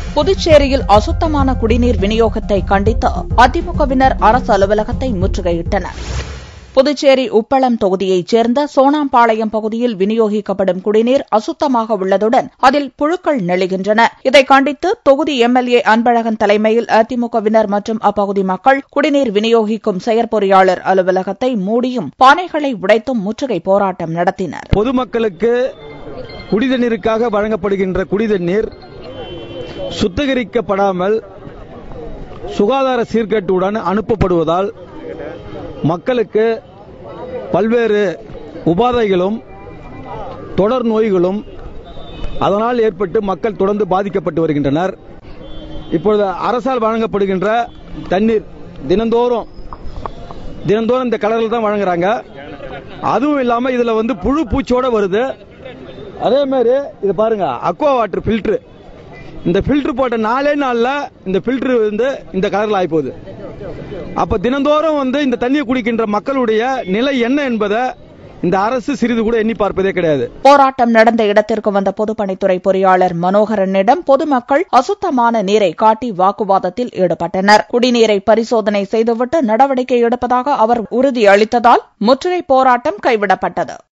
புதுச்சேரியில் அசுத்தமான குடிநீர் விநியோகத்தை கண்டித்து அதிமுகவினர் அரசு அலுவலகத்தை முற்றுகையிட்டனர் புதுச்சேரி உப்பளம் தொகுதியைச் சேர்ந்த சோனாம்பாளையம் பகுதியில் விநியோகிக்கப்படும் குடிநீர் அசுத்தமாக உள்ளதுடன் அதில் புழுக்கள் நெளிகின்றன இதை கண்டித்து தொகுதி எம்எல்ஏ அன்பழகன் தலைமையில் அதிமுகவினர் மற்றும் அப்பகுதி மக்கள் குடிநீர் விநியோகிக்கும் செயற்பொறியாளர் அலுவலகத்தை மூடியும் பானைகளை உடைத்தும் முற்றுகை போராட்டம் நடத்தினர் பொதுமக்களுக்கு குடிதண்ணீருக்காக வழங்கப்படுகின்ற குடிதண்ணீர் சுத்திகரிக்கப்படாமல் சுகாதார சீர்கேட்டுடன் அனுப்பப்படுவதால் மக்களுக்கு பல்வேறு உபாதைகளும் தொடர் நோய்களும் அதனால் ஏற்பட்டு மக்கள் தொடர்ந்து பாதிக்கப்பட்டு வருகின்றனர் இப்பொழுது அரசால் வழங்கப்படுகின்ற தண்ணீர் தினந்தோறும் தினந்தோறும் இந்த கலரில் தான் வழங்குறாங்க அதுவும் இல்லாம இதுல வந்து புழு பூச்சியோட வருது அதே மாதிரி இது பாருங்க அக்வா வாட்டர் ஃபில்டர் இந்த ஃபில்டர் போட்ட நாலே நாள்ல இந்த ஃபில்டர் வந்து இந்த கலர்ல ஆகி போகுது அப்ப தினந்தோறும் வந்து இந்த தண்ணியை குடிக்கின்ற மக்களுடைய நிலை என்ன என்பதை இந்த அரசு சிறிது கூட எண்ணி பார்ப்பதே கிடையாது போராட்டம் நடந்த இடத்திற்கு வந்த பொதுப்பணித்துறை பொறியாளர் மனோகரனிடம் பொதுமக்கள் அசுத்தமான நீரை காட்டி வாக்குவாதத்தில் ஈடுபட்டனர் குடிநீரை பரிசோதனை செய்துவிட்டு நடவடிக்கை எடுப்பதாக அவர் உறுதியளித்ததால் முற்றுகை போராட்டம் கைவிடப்பட்டது